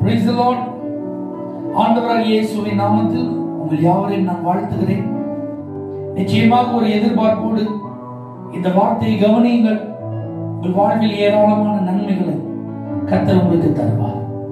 Praise the Lord. ஆண்டவராகிய இயேசுவின் நாமத்தில் உங்கள் யாவரையும் நான் வாழ்த்துகிறேன் நிச்சயமாக ஒரு எதிர்பார்ப்போடு இந்த வார்த்தையை கவனியுங்கள் உங்கள் வாழ்வில் ஏராளமான நன்மைகளை கர்த்தர் உங்களுக்கு தருவார்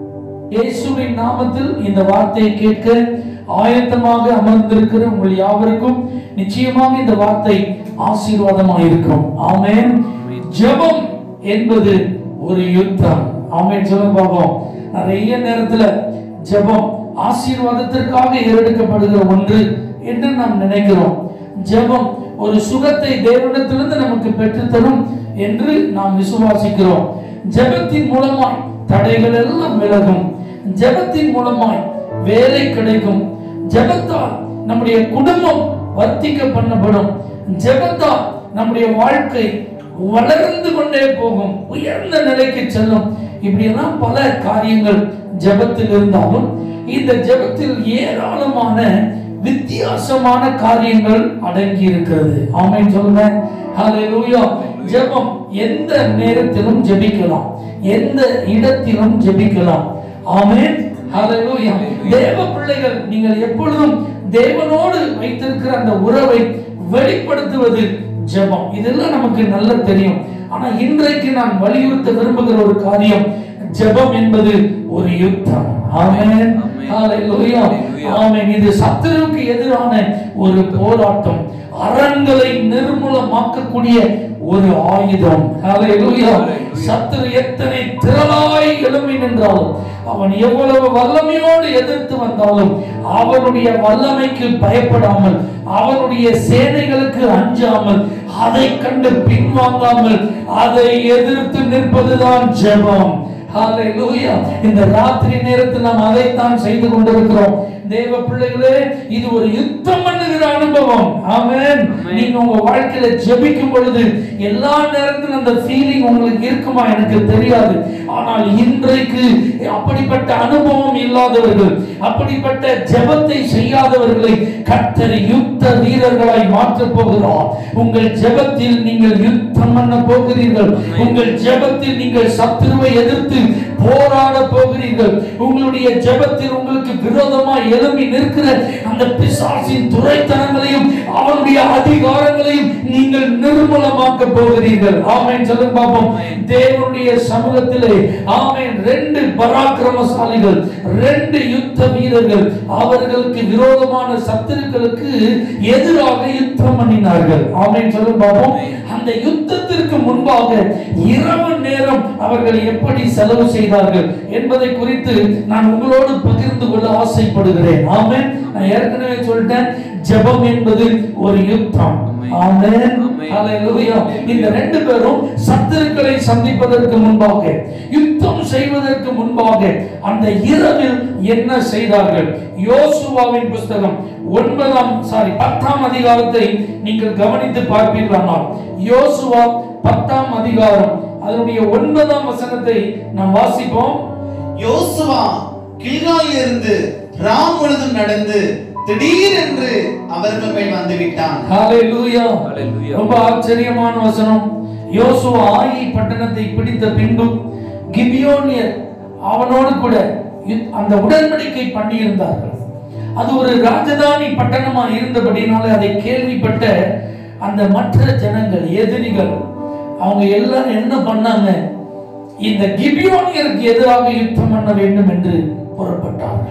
இயேசுவின் நாமத்தில் இந்த வார்த்தையை கேட்க ஆயத்தமாக அமர்ந்திருக்கிற உங்கள் யாவருக்கும் நிச்சயமாக இந்த வார்த்தை ஆசீர்வாதமாக இருக்கும் ஆமென் ஜெபம் என்பது ஒரு யுத்தம் ஆமென் சொல்லுங்க பாப்போம் நிறைய நேரத்துல ஜெபம் ஆசீர்வாதத்திற்காக ஏறெடுக்கப்படுகிற ஒன்று என்று நாம் நினைக்கிறோம் ஜெபம் ஒரு சுகத்தை தேவனிடத்திலிருந்து நமக்கு பெற்றுத்தரும் என்று நாம் விசுவாசிக்கிறோம் ஜெபத்தின் மூலமாய் தடைகள் எல்லாம் விலகும் ஜெபத்தின் மூலமாய் வேலை கிடைக்கும் ஜெபத்தால் நம்முடைய குடும்பம் வர்த்திக்க பண்ணப்படும் ஜெபத்தால் நம்முடைய வாழ்க்கை வளர்ந்து கொண்டே போகும் உயர்ந்த நிலைக்கு செல்லும் இப்படியெல்லாம் பல காரியங்கள் ஜெபத்தில் இருந்தாலும் இந்த ஜெபத்தில் ஏராளமான வித்தியாசமான காரியங்கள் அடங்கி இருக்கிறது ஆமென் சொல்லுங்க ஹalleluya ஜெபம் எந்த நேரத்திலும் ஜெபிக்கலாம் எந்த இடத்திலும் ஜெபிக்கலாம் ஆமென் ஹalleluya தேவ பிள்ளைகள் நீங்கள் எப்பொழுதும் தேவனோடு வைத்திருக்கிற அந்த உறவை வெளிப்படுத்துவது ஜெபம் இதெல்லாம் நமக்கு நல்லா தெரியும் ஆனா இன்றைக்கு நான் வலியுறுத்த விரும்புகிற ஒரு காரியம் ஜெபம் என்பது ஒரு யுத்தம் ஆமென் ஹalleluya ஆமென் இது சத்துருவுக்கு எதிரான ஒரு போராட்டம் அரண்களை நிர்மூலமாக்கக்கூடிய ஒரு ஆயுதம் ஹalleluya சத்துரு எத்தனை திரளாய் எழும்பி நின்றாலும் அவன் எவ்வளவு வல்லமையோடு எதிர்த்து வந்தாலும் அவனுடைய வல்லமைக்கு பயப்படாமல் அவனுடைய சேனைகளுக்கு அஞ்சாமல் அதை கண்டு பின்வாங்காமல் அதை எதிர்த்து நிற்பதுதான் ஜெபம் ஹalleluya இந்த ராத்திரி நேரத்தில் நாம் அதைத்தான் செய்து கொண்டிருக்கிறோம் தேவ பிள்ளைகளே இது ஒரு யுத்தம் பண்ணுகிற அனுபவம் ஆமென் நீங்க உங்க வாழ்க்கையில ஜெபிக்கும் பொழுது எல்லா நேரத்திலும் அந்த ஃபீலிங் உங்களுக்கு இருக்குமா எனக்கு தெரியாது ஆனால் இன்றைக்கு அப்படிப்பட்ட அனுபவம் இல்லாதவர்கள் அப்படிப்பட்ட ஜெபத்தை செய்யாதவர்களை கர்த்தர் யுத்த வீரர்களாய் மாற்றப் போகிறார் உங்கள் ஜெபத்தில் நீங்கள் யுத்தம் பண்ண போகிறீர்கள் உங்கள் ஜெபத்தில் நீங்கள் சத்துருவை எதிர்த்து போராட போகிறீர்கள் உங்களுடைய ஜெபத்தில் உங்களுக்கு விரோதமாய் எழும்பி நிற்கிற அந்த பிசாசின் துரைத்தனங்களையும் அவனுடைய அதிகாரங்களையும் நீங்கள் நிர்மூலமாக்க போகிறீர்கள் ஆமென் சொல்லுங்க பாப்போம் தேவனுடைய சமூகத்திலே ஆமென் ரெண்டு பராக்கிரமசாலிகள் ரெண்டு யுத்த வீரர்கள் அவர்களுக்கு விரோதமான சத்துருக்களுக்கு எதிராக யுத்தம் பண்ணினார்கள் ஆமென் சொல்லுங்க பாப்போம் அந்த யுத்தத்திற்கு முன்பாக இரவு நேரம் அவர்கள் எப்படி செலவு செய்தார்கள் என்பதை குறித்து நான் உங்களோடு பகிர்ந்து கொள்ள ஆசைப்படுகிறேன் ஆமென் நான் ஏற்கனவே சொல்லிட்டேன் ஜெபம் என்பது ஒரு யுத்தம் ஆமென் ஹalleluya இந்த ரெண்டு பேரும் சத்துருக்களை சந்திப்பதற்கு முன்பாக யுத்தம் செய்வதற்கு முன்பாக அந்த இரவில் என்ன செய்தார்கள் யோசுவாவின் புஸ்தகம் ஒன்பதாம் சாரி பத்தாம் அதிகாரத்தை நீங்கள் கவனித்து பார்ப்பீர்களானால் யோசுவா பத்தாம் அதிகாரம் அதனுடைய ஒன்பதாம் வசனத்தை நாம் வாசிப்போம் யோசுவா கில்காலிலிருந்து ராம் முழுதும் நடந்து திடீரென்று அவர்கள் மேல் வந்து விட்டான் ஹalleluya ரொம்ப ஆச்சரியமான வசனம் யோசுவா ஆயி பட்டணத்தை பிடித்த பின்பு கிபியோனியர் அவனோடு கூட யுத்- அந்த உடன்படிக்கை பண்ணியிருந்தார்கள் அது ஒரு ராஜதானி பட்டணமா இருந்தபடினால அதை கேள்விப்பட்ட அந்த மற்ற ஜனங்கள் எதிரிகள் அவங்க எல்லாரும் என்ன பண்ணாங்க இந்த கிபியோனியருக்கு எதிராக யுத்தம் பண்ண வேண்டும் என்று புறப்பட்டார்கள்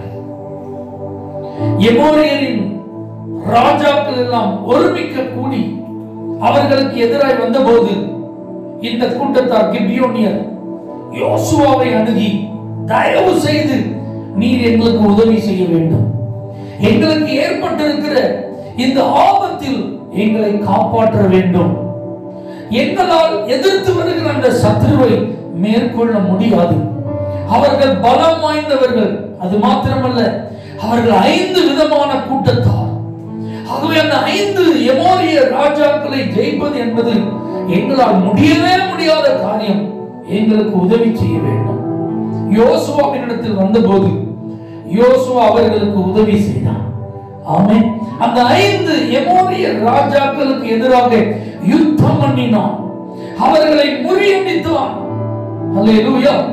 எமோரியரின் ராஜாக்கள் எல்லாம் ஒருமிக்க கூடி அவர்களுக்கு எதிராய் வந்தபோது இந்த கூட்டத்தார் கிபியோனியர் யோசுவாவை அணுகி தயவு செய்து நீர் எங்களுக்கு உதவி செய்ய வேண்டும் எங்களுக்கு ஏற்பட்டிருக்கிற இந்த ஆபத்தில் எங்களை காப்பாற்ற வேண்டும் எங்களால் எதிர்த்து வருகிற அந்த சத்ருவை மேற்கொள்ள முடியாது அவர்கள் பலம் வாய்ந்தவர்கள் அது மாத்திரமல்ல அவர்கள் ஐந்து விதமான கூட்டத்தார் ஆகவே அந்த ஐந்து எமோரிய ராஜாக்களை ஜெயிப்பது என்பது எங்களால் முடியவே முடியாத காரியம் எங்களுக்கு உதவி செய்ய வேண்டும் யோசுவாவினிடத்தில் வந்தபோது யோசுவா அவர்களுக்கு உதவி செய்தார் ஆமென் அந்த ஐந்து எமோரிய ராஜாக்களுக்கு எதிராக யுத்தம் பண்ணினான் அவர்களை முறியடித்தான் அல்லேலூயா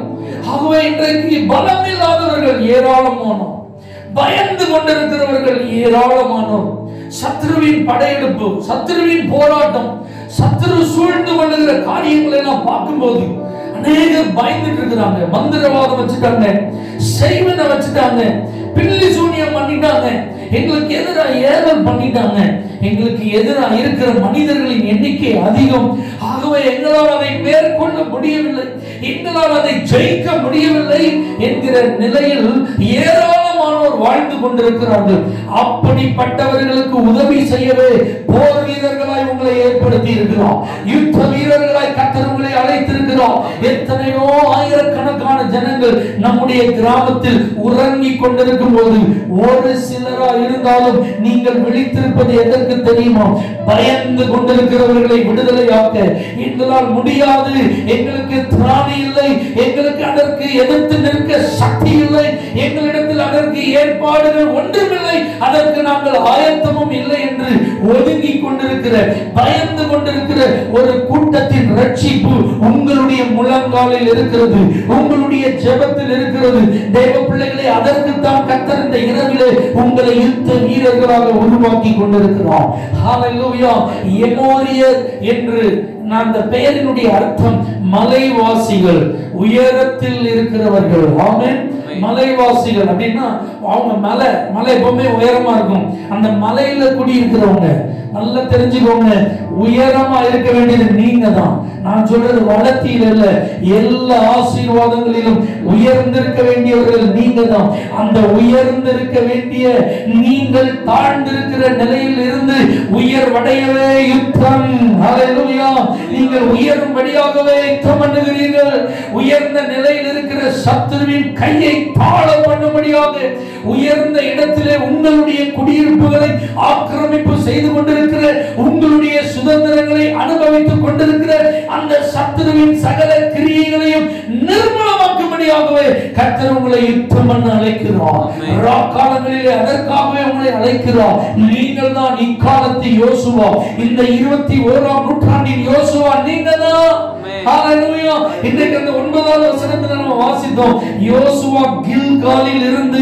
ஆகவே இன்றைக்கு பலம் இல்லாதவர்கள் ஏராளமானோம் பயந்து கொண்டிருக்கிறவர்கள் ஏராளமானோம் சத்ருவின் படையெடுப்பு சத்ருவின் போராட்டம் சத்ரு சூழ்ந்து கொள்ளுகிற காரியங்களை எல்லாம் பார்க்கும்போது அநேகர் பயந்துட்டு இருக்கிறாங்க மந்திரவாதம் வச்சுட்டாங்க செய்வனை வச்சுட்டாங்க பில்லி சூனியம் பண்ணிட்டாங்க எங்களுக்கு எதிராக ஏவல் பண்ணிட்டாங்க எங்களுக்கு எதிராக இருக்கிற மனிதர்களின் எண்ணிக்கை அதிகம் ஆகவே எங்களால் அதை மேற்கொள்ள முடியவில்லை எங்களால் அதை ஜெயிக்க முடியவில்லை என்கிற நிலையில் ஏராளமானோர் வாழ்ந்து கொண்டிருக்கிறார்கள் அப்படிப்பட்டவர்களுக்கு உதவி செய்யவே போர் வீரர்களாய் உங்களை ஏற்படுத்தி இருக்கிறோம் யுத்த வீரர்களாய் கத்தர் உங்களை அழைத்திருக்கிறோம் எத்தனையோ ஆயிரக்கணக்கான ஜனங்கள் நம்முடைய கிராமத்தில் உறங்கிக் கொண்டிருக்கும் போது ஒரு சிலரா இருந்தாலும் நீங்கள் விழித்திருப்பது எதற்கு தெரியுமா பயந்து கொண்டிருக்கிறவர்களை விடுதலையாக்க எங்களால் முடியாது எங்களுக்கு திராணி இல்லை எங்களுக்கு அதற்கு எதிர்த்து நிற்க சக்தி இல்லை எங்களிடத்தில் அதற்கு ஏற்பாடுகள் ஒன்றுமில்லை அதற்கு நாங்கள் ஆயத்தமும் இல்லை என்று ஒதுங்கி கொண்டிருக்கிற பயந்து கொண்டிருக்கிற ஒரு கூட்டத்தின் ரட்சிப்பு உங்களுடைய முழங்காலில் இருக்கிறது உங்களுடைய ஜெபத்தில் இருக்கிறது தேவ பிள்ளைகளை அதற்கு தான் கத்தர் இந்த இரவிலே உங்களை யுத்த வீரர்களாக உருவாக்கி கொண்டிருக்கிறார் ஹalleluya எமோரியர் என்று நான் அந்த பெயரினுடைய அர்த்தம் மலைவாசிகள் உயரத்தில் இருக்கிறவர்கள் ஆமென் மலைவாசிகள் அப்படின்னா அவங்க மலை மலை எப்பவுமே உயரமா இருக்கும் அந்த மலையில குடியிருக்கிறவங்க நல்லா தெரிஞ்சுக்கோங்க உயரமா இருக்க வேண்டியது நீங்க தான் நான் சொல்றது வளர்த்தியில் இல்ல எல்லா ஆசீர்வாதங்களிலும் உயர்ந்திருக்க வேண்டியவர்கள் நீங்க தான் அந்த உயர்ந்திருக்க வேண்டிய நீங்கள் தாழ்ந்திருக்கிற நிலையில் இருந்து உயர்வடையவே யுத்தம் ஹalleluya நீங்கள் உயரும்படியாகவே யுத்தம் பண்ணுகிறீர்கள் உயர்ந்த நிலையில் இருக்கிற சத்துருவின் கையை தாழ பண்ணும்படியாக உயர்ந்த இடத்திலே உங்களுடைய குடியிருப்புகளை ஆக்கிரமிப்பு செய்து கொண்டிருக்கிற உங்களுடைய சுதந்திரங்களை அனுபவித்துக் கொண்டிருக்கிற அந்த சத்துருவின் சகல கிரியைகளையும் நிர்மூலமாக்கும்படியாகவே கர்த்தர் உங்களை யுத்தம் பண்ண அழைக்கிறார் ரா காலங்களிலே அதற்காகவே உங்களை அழைக்கிறார் நீங்கள் தான் இக்காலத்து யோசுவா இந்த இருபத்தி ஓராம் நூற்றாண்டின் யோசுவா நீங்க தான் ஹalleluya இன்றைக்கு அந்த ஒன்பதாவது வசனத்துல நம்ம வாசித்தோம் யோசுவா கில்காலில் இருந்து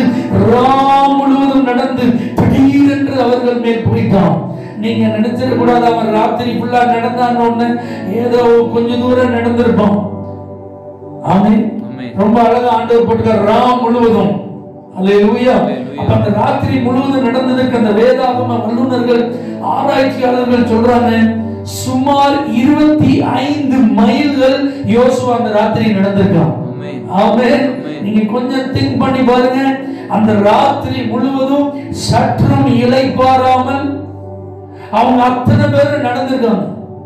ராம் முழுவதும் நடந்து திடீரென்று அவர்கள் மேல் போயிட்டான் நீங்க நினைச்சிட கூடாது அவன் ராத்திரி ஃபுல்லா நடந்தான்னு ஒண்ணு ஏதோ கொஞ்ச தூரம் நடந்திருப்பான் ஆமென் ஆமென். ரொம்ப அழகா ஆண்டவர் போட்டுக்கார் ராம் முழுவதும் அல்லேலூயா அல்லேலூயா. அப்ப அந்த ராத்திரி முழுவதும் நடந்ததற்கு அந்த வேதாகம வல்லுநர்கள் ஆராய்ச்சியாளர்கள் சொல்றாங்க சுமார் இருபத்தி ஐந்து மைல்கள் யோசுவா அந்த ராத்திரி நடந்திருக்கான் ஆமென். ஆமென் ஆமென். நீங்க கொஞ்சம் திங்க் பண்ணி பாருங்க அந்த ராத்திரி முழுவதும் சற்றும் இளைப்பாறாமல் அவங்க அத்தனை பேரும் நடந்திருக்காங்க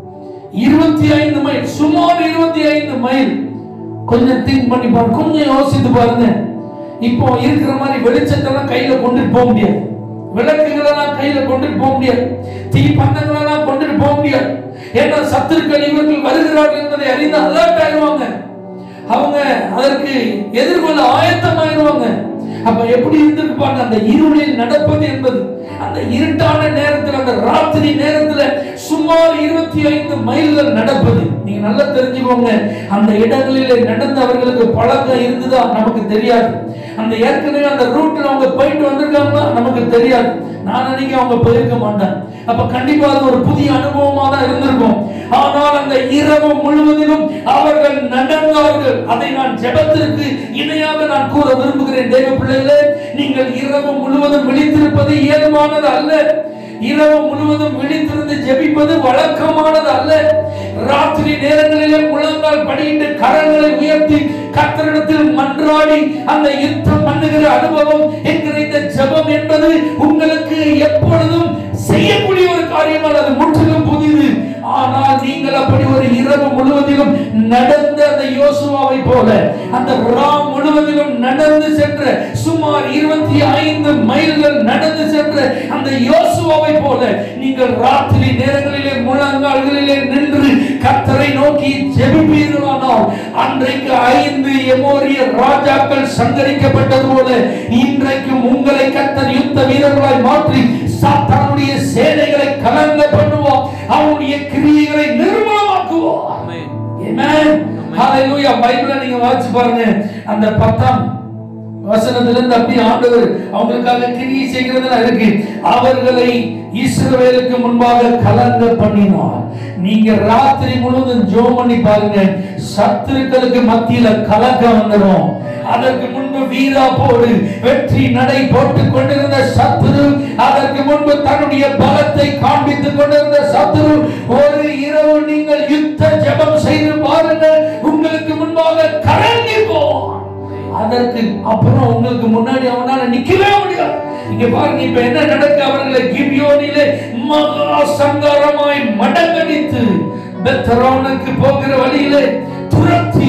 இருபத்தி ஐந்து மைல் சுமார் இருபத்தி ஐந்து மைல் கொஞ்சம் திங்க் பண்ணி பாருங்க கொஞ்சம் யோசித்து பாருங்க இப்போ இருக்கிற மாதிரி வெளிச்சத்தெல்லாம் கையில கொண்டுட்டு போக முடியாது விளக்குகளெல்லாம் கையில கொண்டுட்டு போக முடியாது தீ பந்தங்களெல்லாம் கொண்டுட்டு போக முடியாது ஏன்னா சத்துருக்கள் இவர்கள் வருகிறார்கள் என்பதை அறிந்து அலர்ட் ஆயிடுவாங்க அவங்க அதற்கு எதிர்கொள்ள ஆயத்தமாயிருவாங்க அப்ப எப்படி இருந்திருப்பாங்க அந்த இருளில் நடப்பது என்பது அந்த இருட்டான நேரத்தில் அந்த ராத்திரி நேரத்துல சுமார் இருபத்தி ஐந்து மைல்கள் நடப்பது நீங்க நல்லா தெரிஞ்சுக்கோங்க அந்த இடங்களிலே நடந்து அவர்களுக்கு பழக்கம் இருந்ததா நமக்கு தெரியாது அந்த ஏற்கனவே அந்த ரூட்ல அவங்க போயிட்டு வந்திருக்காங்கன்னா நமக்கு தெரியாது நான் நினைக்க அவங்க போயிருக்க மாட்டாங்க அப்ப கண்டிப்பா அது ஒரு புதிய அனுபவமா தான் இருந்திருக்கும் ஆனால் அந்த இரவு முழுவதிலும் அவர்கள் நடந்தார்கள் அதை நான் ஜெபத்திற்கு இணையாக நான் கூற விரும்புகிறேன் தேவ பிள்ளைகளே நீங்கள் இரவு முழுவதும் விழித்திருப்பது இயல்பானது அல்ல இரவு முழுவதும் விழித்திருந்து ஜெபிப்பது வழக்கமானது அல்ல ராத்திரி நேரங்களிலே முழங்கால் படியிட்டு கரங்களை உயர்த்தி கர்த்தரிடத்தில் மன்றாடி அந்த யுத்தம் பண்ணுகிற அனுபவம் என்கிற இந்த ஜெபம் என்பது உங்களுக்கு எப்பொழுதும் செய்யக்கூடிய ஒரு காரியம் அல்ல அது முற்றிலும் புதிது ஆனால் நீங்கள் அப்படி ஒரு இரவு முழுவதிலும் நடந்த அந்த யோசுவாவை போல அந்த ராம் முழுவதிலும் நடந்து சென்ற சுமார் இருபத்தி ஐந்து மைல்கள் நடந்து சென்ற அந்த யோசுவாவை போல நீங்கள் ராத்திரி நேரங்களிலே முழங்கால்களிலே நின்று கர்த்தரை நோக்கி ஜெபிப்பீர்களானால் அன்றைக்கு ஐந்து எமோரிய ராஜாக்கள் சங்கரிக்கப்பட்டது போல இன்றைக்கும் உங்களை கர்த்தர் யுத்த வீரர்களாய் மாற்றி சாத்தானுடைய சேனைகளை கலங்க பண்ணுவோம் அவனுடைய கிரியைகளை நிர்மூலமாக்குவோம் ஆமென். Amen. ஹalleluya பைபிளை நீங்க வாசிச்சு பாருங்க அந்த பத்தாம் வசனத்திலிருந்து அப்படி ஆண்டவர் அவங்களுக்காக கிரியை செய்கிறதுல இருக்கு அவர்களை இஸ்ரவேலுக்கு முன்பாக கலங்க பண்ணினார் நீங்க ராத்திரி முழுவதும் ஜோம் பண்ணி பாருங்க சத்துருக்களுக்கு மத்தியில கலக்கம் வந்துடும் அதற்கு முன்பு வீரா போடு வெற்றி நடை போட்டுக் கொண்டிருந்த சத்துரு அதற்கு முன்பு தன்னுடைய பலத்தை காண்பித்துக் கொண்டிருந்த சத்துரு ஒரு இரவு நீங்கள் யுத்த ஜெபம் செய்து பாருங்கள் உங்களுக்கு முன்பாக கலங்கி போவான் அதற்கு அப்புறம் உங்களுக்கு முன்னாடி அவனால நிக்கவே முடியாது இங்க பாருங்க இப்ப என்ன நடக்க அவர்களை கிபியோனிலே மகா சங்காரமாய் மடங்கடித்து பெத்தரோனுக்கு போகிற வழியிலே துரத்தி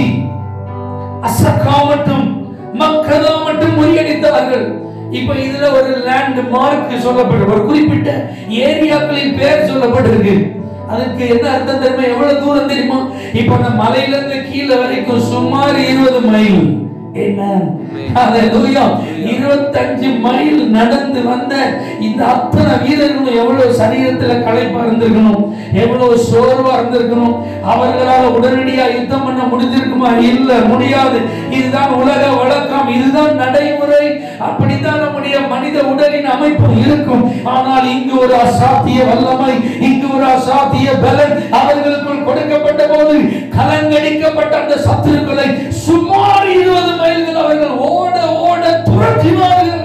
அசக்கா மட்டும் மக்கதா மட்டும் முறியடித்தார்கள் இப்ப இதுல ஒரு லேண்ட் மார்க் சொல்லப்பட்டு ஒரு குறிப்பிட்ட ஏரியாக்களின் பெயர் சொல்லப்பட்டிருக்கு அதுக்கு என்ன அர்த்தம் தெரியுமா எவ்வளவு தூரம் தெரியுமா இப்ப அந்த மலையில இருந்து கீழே வரைக்கும் சுமார் இருபது மைல் Amen. Hallelujah. 25 மைல் நடந்து வந்த இந்த அத்தனை வீரர்களும் எவ்வளவு சரீரத்துல களைப்பா இருந்திருக்கணும் எவ்வளவு சோர்வா இருந்திருக்கணும் அவர்களால் உடனடியா யுத்தம் பண்ண முடிஞ்சிருக்குமா இல்ல முடியாது இதுதான் உலக வழக்கம் இதுதான் நடைமுறை அப்படித்தான் நம்முடைய மனித உடலின் அமைப்பு இருக்கும் ஆனால் இங்கு ஒரு அசாத்திய வல்லமை இங்கு ஒரு அசாத்திய பலன் அவர்களுக்குள் கொடுக்கப்பட்ட போது கலங்கடிக்கப்பட்ட அந்த சத்துருக்களை சுமார் இருபது மைல்கள் அவர்கள் ஓட ஓட துரத்தினார்கள்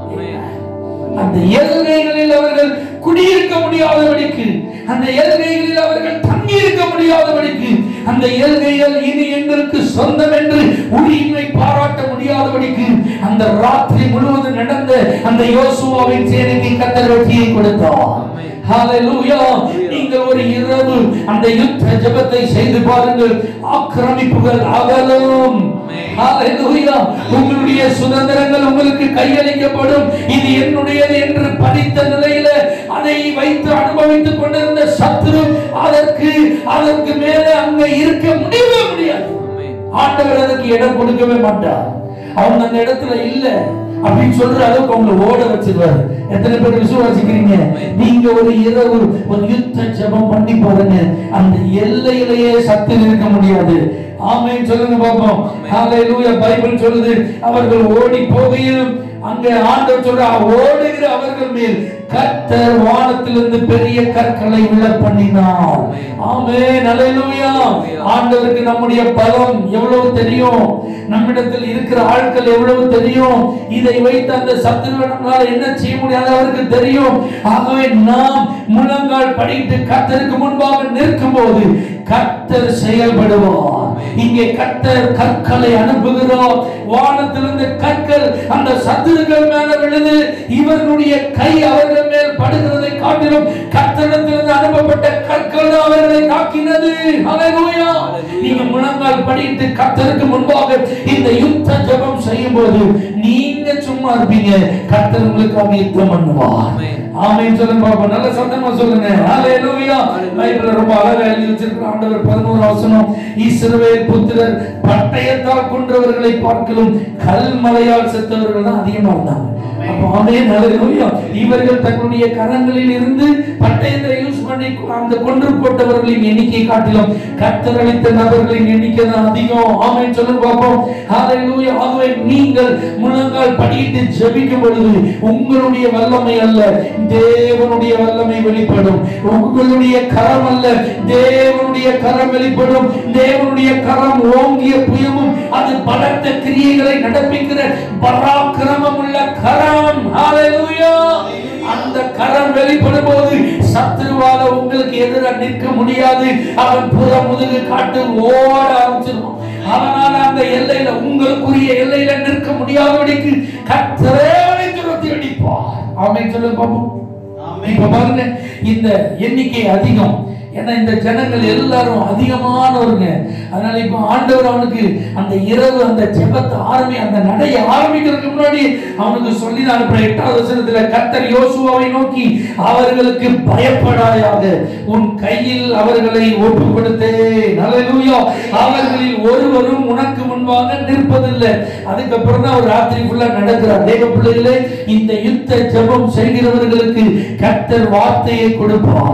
அந்த எல்கைகளில் அவர்கள் குடியிருக்க முடியாதபடிக்கு அந்த எல்கைகளில் அவர்கள் தங்கி இருக்க முடியாதபடிக்கு அந்த எல்கைகள் இனி எங்களுக்கு சொந்தம் என்று உரிமை பாராட்ட முடியாதபடிக்கு அந்த ராத்திரி முழுவதும் நடந்த அந்த யோசுவாவின் சேனைக்கு கத்தர் வெற்றியை கொடுத்தார் ஹalleluya நீங்கள் ஒரு இரவு அந்த யுத்த ஜெபத்தை செய்து பாருங்கள் ஆக்கிரமிப்புகள் அகலும் ஹalleluya உங்களுடைய சுதந்திரங்கள் உங்களுக்கு கையளிக்கப்படும் இது என்னுடையது என்று படித்த நிலையில அதை வைத்து அனுபவித்துக் கொண்டிருந்த சத்துரு அதற்கு அதற்கு மேலே அங்க இருக்க முடியவே முடியாது ஆண்டவர் அதற்கு இடம் கொடுக்கவே மாட்டார் அவங்க அந்த இடத்துல இல்ல அப்படின்னு சொல்ற அளவுக்கு அவங்களை ஓட வச்சிருவாரு எத்தனை பேர் விசுவாசிக்கிறீங்க நீங்க ஒரு இரவு ஒரு யுத்த ஜெபம் பண்ணி பாருங்க அந்த எல்லையிலேயே சத்து இருக்க முடியாது ஆமென் சொல்லுங்க பாப்போம் ஹalleluya பைபிள் சொல்லுது அவர்கள் ஓடி போகையிலும் அங்கே ஆண்டவர் சொல்ற ஓடுகிற அவர்கள் மேல் கர்த்தர் வானத்திலிருந்து பெரிய கற்களை விழ பண்ணினார் ஆமென் ஹalleluya ஆண்டவருக்கு நம்முடைய பலம் எவ்வளவு தெரியும் நம்மிடத்தில் இருக்கிற ஆட்கள் எவ்வளவு தெரியும் இதை வைத்து அந்த சத்துருவை நம்மளால என்ன செய்ய முடியாது அவருக்கு தெரியும் ஆகவே நாம் முழங்கால் படிட்டு கர்த்தருக்கு முன்பாக நிற்கும் போது கர்த்தர் செயல்படுவார் இங்கே கர்த்தர் கற்களை அனுப்புகிறோம் வானத்திலிருந்து கற்கள் அந்த சத்துருக்கள் மேல விழுது இவர்களுடைய கை அவர்கள் மேல் படுகிறதை காட்டிலும் கர்த்தரிடத்திலிருந்து அனுப்பப்பட்ட கற்கள் தான் அவர்களை தாக்கினது ஹalleluya நீங்க முழங்கால் படிட்டு கர்த்தருக்கு முன்பாக இந்த யுத்த ஜெபம் செய்யும் போது நீங்க சும்மா இருப்பீங்க கர்த்தர் உங்களுக்காக யுத்தம் பண்ணுவார் ஆமென் சொல்லுங்க பாப்போம் நல்ல சத்தமா சொல்லுங்க ஹalleluya பைபிள்ல ரொம்ப அழகா எழுதி வச்சிருக்கிற ஆண்டவர் 11 வசனம் இஸ்ரவேல் புத்திரர் பட்டயத்தால் கொன்றவர்களை பார்க்கலும் கல்மலையால் செத்தவர்கள் தான் அதிகமா இருந்தாங்க அப்போ ஆமென் ஹalleluya இவர்கள் தங்களுடைய கரங்களில் இருந்து பட்டயத்தை யூஸ் பண்ணி அந்த கொன்று போட்டவர்களின் எண்ணிக்கை காட்டிலும் கர்த்தர் அளித்த நபர்களின் எண்ணிக்கை தான் அதிகம் ஆமென் சொல்லுங்க பாப்போம் ஹalleluya ஆகவே நீங்கள் முழங்கால் படியிட்டு ஜெபிக்கும் பொழுது உங்களுடைய வல்லமை அல்ல தேவனுடைய வல்லமை வெளிப்படும் உங்களுடைய கரம் அல்ல தேவனுடைய கரம் வெளிப்படும் தேவனுடைய கரம் ஓங்கிய புயமும் அது பலத்த கிரியைகளை நடப்பிக்கிற பராக்கிரமம் உள்ள கரம் ஹalleluya அந்த கரம் வெளிப்படும் போது சத்ருவால உங்களுக்கு எதிராக நிற்க முடியாது அவன் புற முதுகு காட்டு ஓட ஆரம்பிச்சிருவான் அவனால அந்த எல்லையில உங்களுக்குரிய எல்லையில நிற்க முடியாதபடிக்கு கத்தரே அவனை துரத்தி அடிப்பார் ஆமென் சொல்லுங்க பாப்போம் இப்ப பாருங்க இந்த எண்ணிக்கை அதிகம் ஏன்னா இந்த ஜனங்கள் எல்லாரும் அதிகமானவருங்க அதனால இப்ப ஆண்டவர் அவனுக்கு அந்த இரவு அந்த ஜெபத்தை ஆரம்பி அந்த நடைய ஆரம்பிக்கிறதுக்கு முன்னாடி அவனுக்கு சொல்லி அனுப்புற எட்டாவது வசனத்துல கர்த்தர் யோசுவாவை நோக்கி அவர்களுக்கு பயப்படாயாக உன் கையில் அவர்களை ஒப்பு கொடுத்தேன் ஹalleluya அவர்களில் ஒருவரும் உனக்கு முன்பாக நிற்பதில்லை அதுக்கப்புறம் தான் ஒரு ராத்திரி ஃபுல்லா நடக்கிறார் தேவ பிள்ளைகளே இந்த யுத்த ஜெபம் செய்கிறவர்களுக்கு கர்த்தர் வார்த்தையை கொடுப்பார்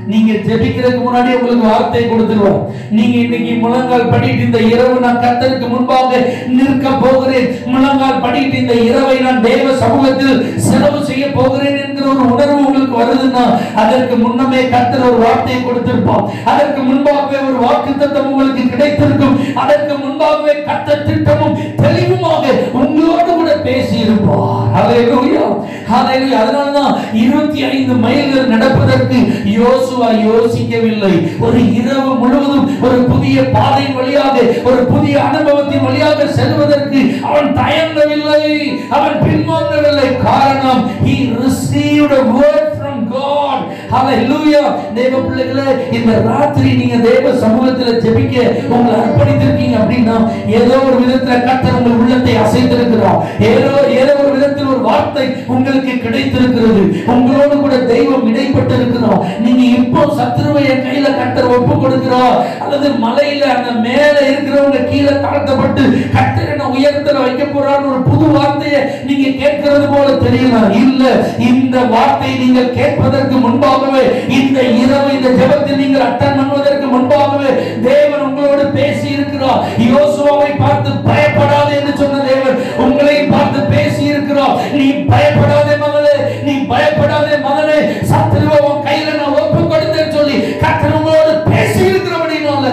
நீங்க ஜெபிக்கிறதுக்கு முன்னாடி உங்களுக்கு வார்த்தை கொடுத்துருவார் நீங்க இன்னைக்கு முழங்கால் படிட்டு இந்த இரவு நான் கர்த்தருக்கு முன்பாக நிற்க போகிறேன் முழங்கால் படிட்டு இந்த இரவை நான் தேவ சமூகத்தில் செலவு செய்ய போகிறேன் என்கிற ஒரு உணர்வு உங்களுக்கு வருதுன்னா அதற்கு முன்னமே கர்த்தர் ஒரு வார்த்தையை கொடுத்திருப்பார் அதற்கு முன்பாகவே ஒரு வாக்குத்தத்தம் உங்களுக்கு கிடைத்திருக்கும் அதற்கு முன்பாகவே கர்த்தர் திட்டமும் தெளிவுமாக உங்களோடு கூட பேசி இருப்பார் ஹalleluya ஹalleluya அதனால தான் 25 மைல்கள் நடப்பதற்கு யோசுவா யோசிக்கவில்லை ஒரு இரவு முழுவதும் ஒரு புதிய பாதை வழியாக ஒரு புதிய அனுபவத்தின் வழியாக செல்வதற்கு அவன் தயங்கவில்லை அவன் பின்வாங்கவில்லை காரணம் he received a word from God hallelujah தேவ பிள்ளைகளே இந்த ராத்திரி நீங்க தேவ சமூகத்தில் ஜெபிக்க உங்களை அர்ப்பணித்திருக்கீங்க அப்படின்னா ஏதோ ஒரு விதத்துல கர்த்தர் உங்கள் உள்ளத்தை அசைத்திருக்கிறார் ஏதோ ஏதோ ஒரு விதத்தில் ஒரு வார்த்தை உங்களுக்கு கிடைத்திருக்கிறது உங்களோடு கூட தெய்வம் இடைப்பட்டு இருக்கிறோம் நீங்க இப்போ சத்துருவை என் கையில கர்த்தர் ஒப்பு கொடுக்கிறோம் அல்லது மலையில அந்த மேல இருக்கிறவங்க கீழே தாழ்த்தப்பட்டு கர்த்தர் என்ன உயரத்துல வைக்க போறான்னு ஒரு புது வார்த்தையை நீங்க கேட்கிறது போல தெரியலாம் இல்ல இந்த வார்த்தையை நீங்கள் கேட்பதற்கு முன்பாகவே இந்த இரவு இந்த ஜெபத்தில் நீங்கள் அட்டன் பண்ணுவதற்கு முன்பாகவே தேவன் உங்களோடு பேசி இருக்கிறார் யோசுவாவை பார்த்து பயப்படாதே என்று சொன்ன தேவன் உங்களை பார்த்து பேசி இருக்கிறார் நீ பயப்படாதே மகளே நீ பயப்படாதே மகனே சத்துருவை உன் கையில நான் ஒப்பு கொடுத்தேன்னு சொல்லி கர்த்தர் உங்களோடு பேசி இருக்கிறபடினால